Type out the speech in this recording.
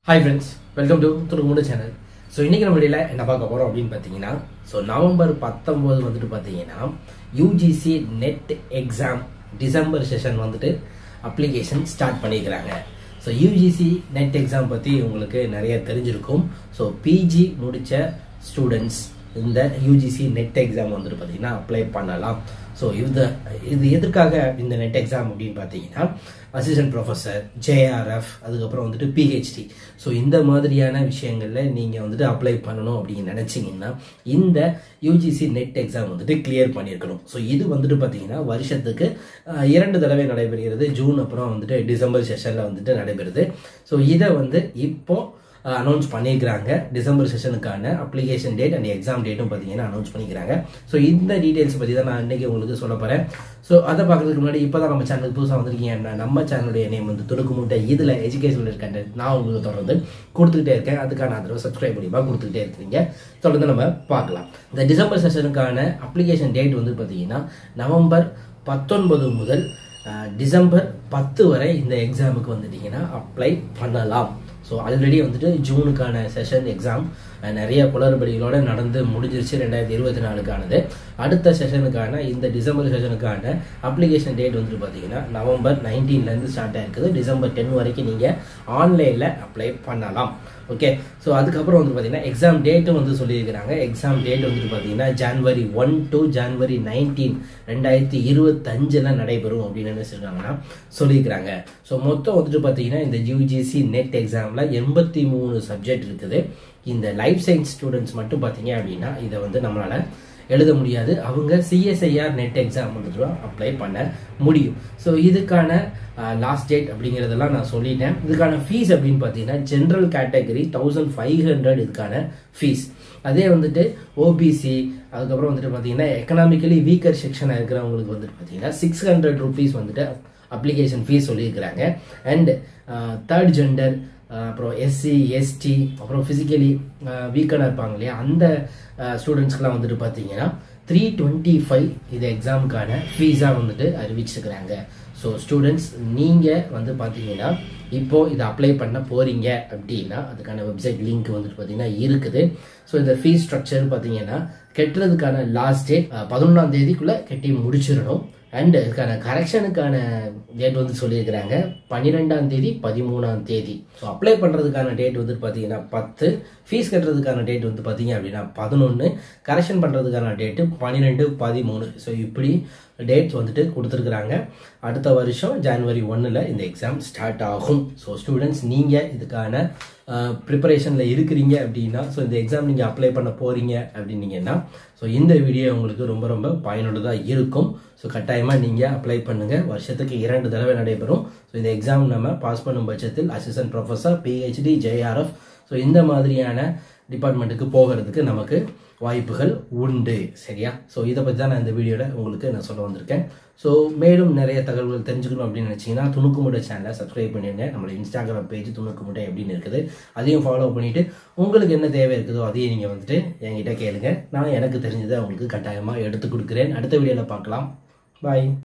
hi friends welcome to துருக்குமுடு channel so இன்றைக்கி நம்ம வீடியோவில் என்ன பார்க்க போகிறோம் அப்படின்னு பார்த்தீங்கன்னா ஸோ நவம்பர் பத்தொம்போது வந்துட்டு பார்த்தீங்கன்னா UGC NET exam December session வந்துட்டு அப்ளிகேஷன் ஸ்டார்ட் பண்ணியிருக்கிறாங்க ஸோ யூஜிசி நெட் எக்ஸாம் பற்றி உங்களுக்கு நிறைய தெரிஞ்சிருக்கும் ஸோ பிஜி முடித்த ஸ்டூடெண்ட்ஸ் இந்த யூஜிசி நெட் எக்ஸாம் வந்துட்டு பார்த்தீங்கன்னா அப்ளை பண்ணலாம் ஸோ இது இது எதற்காக இந்த நெட் எக்ஸாம் அப்படின்னு பார்த்தீங்கன்னா அசிஸ்டன்ட் ப்ரொஃபஸர் ஜேஆர்எஃப் அதுக்கப்புறம் வந்துட்டு பிஹெச்டி ஸோ இந்த மாதிரியான விஷயங்களில் நீங்கள் வந்துட்டு அப்ளை பண்ணணும் அப்படின்னு நினச்சிங்கன்னா இந்த யூஜிசி நெட் எக்ஸாம் வந்துட்டு கிளியர் பண்ணியிருக்கணும் ஸோ இது வந்துட்டு பார்த்தீங்கன்னா வருஷத்துக்கு அஹ், இரண்டு தடவை நடைபெறுகிறது ஜூன் அப்புறம் வந்துட்டு டிசம்பர் செஷனில் வந்துட்டு நடைபெறுது ஸோ இதை வந்து இப்போ அனௌன்ஸ் பண்ணியிருக்கிறாங்க டிசம்பர் செஷனுக்கான அப்ளிகேஷன் டேட் அண்ட் எக்ஸாம் டேட்டும் பார்த்தீங்கன்னா அனௌன்ஸ் பண்ணிக்கிறாங்க ஸோ இந்த டீடைல்ஸ் பற்றி தான் நான் இன்னைக்கு உங்களுக்கு சொல்ல போகிறேன் ஸோ அதை பார்க்கறதுக்கு முன்னாடி இப்போ தான் நம்ம சேனலுக்கு புதுசாக வந்திருக்கீங்கன்னா நம்ம சேனலுடைய நேம் வந்து துடுக்கு முட்டை இதில் எஜுகேஷனல் கண்டென்ட் நான் உங்களுக்கு தொடர்ந்து கொடுத்துக்கிட்டே இருக்கேன் அதுக்கான ஆதரவு சப்ஸ்கிரைப் மூலியமாக கொடுத்துக்கிட்டே இருக்கிறீங்க தொடர்ந்து நம்ம பார்க்கலாம் இந்த டிசம்பர் செஷனுக்கான அப்ளிகேஷன் டேட் வந்து பார்த்தீங்கன்னா நவம்பர் பத்தொன்பது முதல் அஹ், டிசம்பர் பத்து வரை இந்த எக்ஸாமுக்கு வந்துட்டீங்கன்னா அப்ளை பண்ணலாம் ஸோ ஆல்ரெடி வந்துட்டு ஜூனுக்கான செஷன் எக்ஸாம் நிறைய குளறுபடிகளோட நடந்து முடிஞ்சிருச்சு ரெண்டாயிரத்தி இருபத்தி நாலுக்கானது அடுத்த செஷனுக்கான இந்த டிசம்பர் செஷனுக்கான அப்ளிகேஷன் டேட் வந்துட்டு பார்த்தீங்கன்னா நவம்பர் 19 ல இருந்து ஸ்டார்ட் ஆயிருக்குது டிசம்பர் டென் வரைக்கும் நீங்கள் ஆன்லைனில் அப்ளை பண்ணலாம் ஓகே ஸோ அதுக்கப்புறம் வந்து பார்த்தீங்கன்னா எக்ஸாம் டேட்டும் வந்து சொல்லியிருக்கிறாங்க எக்ஸாம் டேட் வந்துட்டு பார்த்தீங்கன்னா January one two January nineteen ரெண்டாயிரத்தி இருபத்தஞ்சில் நடைபெறும் அப்படின்னு என்ன சொல்லியிருக்காங்கன்னா சொல்லியிருக்கிறாங்க ஸோ மொத்தம் வந்துட்டு பார்த்தீங்கன்னா இந்த யூஜிசி நெட் எக்ஸாமில் எண்பத்தி மூணு சப்ஜெக்ட் இருக்குது இந்த லைஃப் சயின்ஸ் ஸ்டூடெண்ட்ஸ் மட்டும் பார்த்தீங்க அப்படின்னா இதை வந்து நம்மளால் எழுத முடியாது அவங்க சிஎஸ்ஐஆர் நெட் எக்ஸாம் வந்துட்டு அப்ளை பண்ண முடியும் ஸோ இதுக்கான லாஸ்ட் டேட் அப்படிங்கிறதெல்லாம் நான் சொல்லிட்டேன் இதுக்கான ஃபீஸ் அப்படின்னு பார்த்தீங்கன்னா general category thousand five hundred இதுக்கான ஃபீஸ் அதே வந்துட்டு ஓபிசி அதுக்கப்புறம் வந்துட்டு பார்த்தீங்கன்னா எக்கனாமிக்கலி வீக்கர் செக்ஷனாக இருக்கிறவங்களுக்கு வந்துட்டு பார்த்தீங்கன்னா சிக்ஸ் ஹண்ட்ரட் ருபீஸ் வந்துட்டு அப்ளிகேஷன் ஃபீஸ் சொல்லியிருக்கிறாங்க அண்ட் தேர்ட் ஜெண்டர் அப்புறம் எஸ்சி எஸ்டி அப்புறம் ஃபிசிக்கலி வீக்கனாக இருப்பாங்க இல்லையா அந்த ஸ்டூடெண்ட்ஸ்க்குலாம் வந்துட்டு பார்த்தீங்கன்னா த்ரீ டுவெண்ட்டி ஃபைவ் இது எக்ஸாமுக்கான ஃபீஸாக வந்துட்டு அறிவிச்சிருக்கிறாங்க ஸோ ஸ்டூடெண்ட்ஸ் நீங்கள் வந்து பார்த்தீங்கன்னா இப்போ இதை அப்ளை பண்ண போறீங்க அப்படின்னா அதுக்கான வெப்சைட் லிங்க் வந்துட்டு பார்த்தீங்கன்னா இருக்குது ஸோ இந்த ஃபீஸ் ஸ்ட்ரக்சர் பார்த்தீங்கன்னா கெட்டுறதுக்கான லாஸ்ட் டேட் பதினொன்றாம் தேதிக்குள்ளே கட்டி முடிச்சிடணும் அண்ட் இதுக்கான கரெக்ஷனுக்கான டேட் வந்து சொல்லியிருக்கிறாங்க பன்னிரெண்டாம் தேதி பதிமூணாம் தேதி ஸோ அப்ளை பண்ணுறதுக்கான டேட் வந்து பார்த்தீங்கன்னா பத்து ஃபீஸ் கட்டுறதுக்கான டேட் வந்து பார்த்தீங்க அப்படின்னா பதினொன்று கரெக்ஷன் பண்ணுறதுக்கான டேட்டு பன்னிரெண்டு பதிமூணு ஸோ இப்படி டேட்ஸ் வந்துட்டு கொடுத்துருக்குறாங்க அடுத்த வருஷம் ஜனவரி ஒன்றில் இந்த எக்ஸாம் ஸ்டார்ட் ஆகும் ஸோ ஸ்டூடெண்ட்ஸ் நீங்கள் இதுக்கான ப்ரிப்பரேஷனில் இருக்கிறீங்க அப்படின்னா ஸோ இந்த எக்ஸாம் நீங்கள் அப்ளை பண்ண போகிறீங்க அப்படின்னீங்கன்னா ஸோ இந்த வீடியோ உங்களுக்கு ரொம்ப ரொம்ப பயனுள்ளதாக இருக்கும் ஸோ கட்டாயமாக நீங்கள் அப்ளை பண்ணுங்கள் வருஷத்துக்கு இரண்டு தடவை நடைபெறும் ஸோ இந்த எக்ஸாம் நம்ம பாஸ் பண்ணும் பட்சத்தில் assistant professor PhD JRF so இந்த மாதிரியான டிபார்ட்மெண்ட்டுக்கு போகிறதுக்கு நமக்கு வாய்ப்புகள் உண்டு சரியா ஸோ இதை பற்றி தான் நான் இந்த வீடியோவில் உங்களுக்கு நான் சொல்ல வந்திருக்கேன் ஸோ மேலும் நிறைய தகவல்கள் தெரிஞ்சுக்கணும் அப்படின்னு நினச்சிங்கன்னா துணுக்குமுடை சேனலை சப்ஸ்கிரைப் பண்ணிடுங்க நம்மளோட இன்ஸ்டாகிராம் பேஜ் துணுக்குமுடை அப்படின்னு இருக்குது அதையும் ஃபாலோ பண்ணிவிட்டு உங்களுக்கு என்ன தேவை இருக்குதோ அதையும் நீங்கள் வந்துட்டு என்கிட்ட கேளுங்க நான் எனக்கு தெரிஞ்சதை உங்களுக்கு கட்டாயமாக எடுத்து கொடுக்குறேன் அடுத்த வீடியோவில் பார்க்கலாம் பாய்